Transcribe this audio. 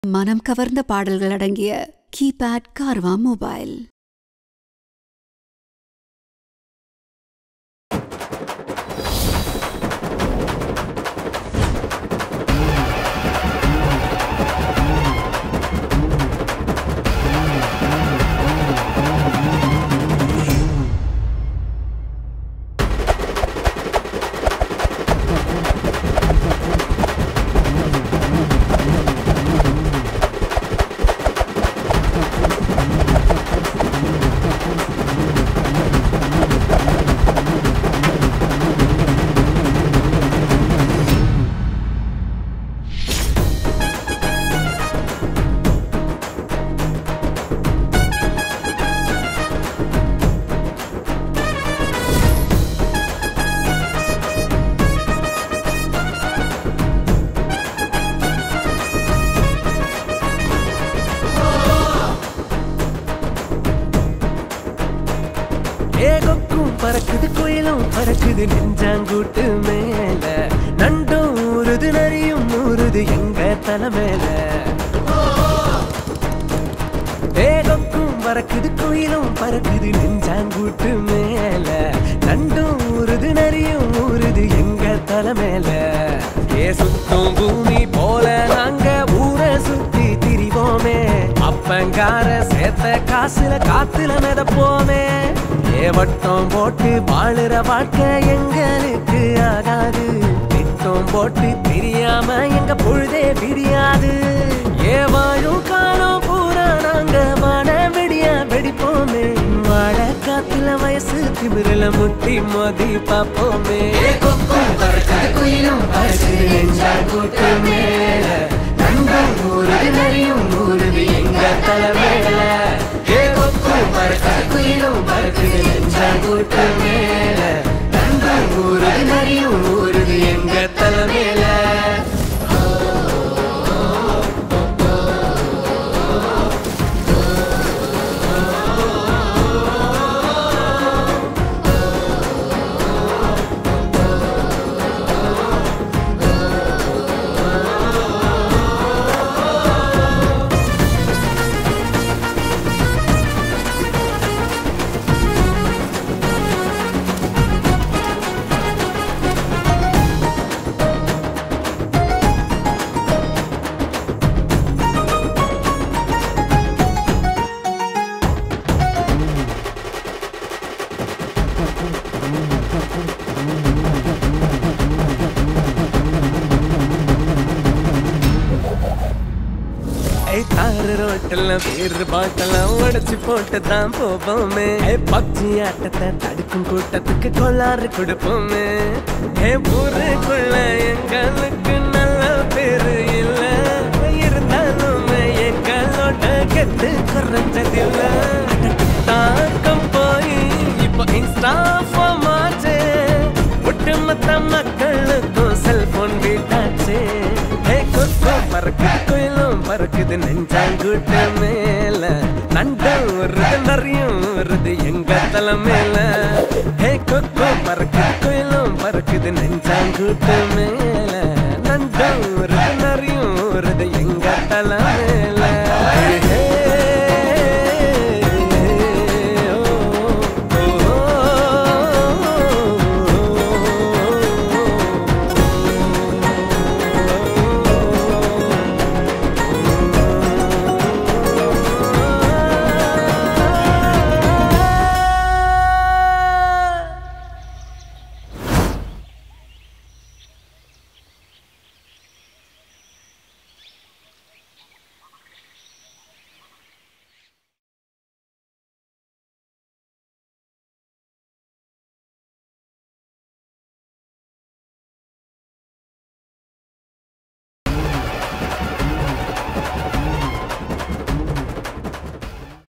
மனம் கவர்ந்த பாடல்கள் அடங்கிய கீபேட் கார்வா மொபைல் ஏகக்கும் பறக்குது குயிலும் பறக்குது நெஞ்சாங்கூட்டு மேல நண்டும் ஊறுது நரியும் ஊறுது எங்க தலை மேல ஏகக்கும் பறக்குது குயிலும் பறக்குது நெஞ்சாங்கூட்டு மேல நண்டும் ஊறுது நரியும் ஊறுது எங்க தலை மேல ஏ சுத்தும் பூமி போல நாங்க ஊரை சுத்தி திரிவோமே அப்பங்கார சேர்த்த காசுல காத்துல மிதப்போமே ஏ வட்டம் போட்டு வாழுற வாழ்க்கை எங்களுக்கு ஆகாது திட்டம் போட்டு தெரியாம எங்க பொழுதே விடியாது ஏ வாழும் காலம் பூரா நாங்க வாட வெடிய வெடிப்போமே வாழ காத்துல வயசு திமிரில முட்டி மோதி பாப்போமே கொக்கும் பறக்குது குயிலும் பறக்குது நெஞ்சால் கூட்டு மேல நண்பன் ஊருது நரியும் ஊருது எங்க தலை மேல ஏ கொக்கும் பறக்குது குயிலும் பறக்குது நெஞ்சால் கூட்டு மேல நண்பன் ஊருது நரியும் ஊருது எங்க தலை மேல ஐ தாறு ரோட்டில் பேரு பாட்டெல்லாம் உடைச்சு போட்டு தான் போவோமே ஐ பப்ஜி ஆட்டத்தை தடுக்கும் கூட்டத்துக்கு கொள்ளாறு கொடுப்போமே ஏ ஊருக்குள்ள எங்களுக்கு நல்ல பேரு இல்ல இருந்தாலுமே எங்களோட கெத்து குறைஞ்சதில்ல தாக்கம் போய் இப்போ இன்ஸ்டா மாச்சே ஒட்டுமொத்த மக்களுக்கும் செல்போன் வீட்டாச்சே ஏ கொக்கோ பறக்குது குயிலும் பறக்குது நெஞ்சாங்கூட்டு மேல நண்டம் வருது நிறையும் வருது எங்க தலை மேல ஏ கொக்கோ பறக்குது குயிலும் பறக்குது நெஞ்சாங்கூட்டு மேல நண்டம் வருது நிறையும் வருது எங்க தலை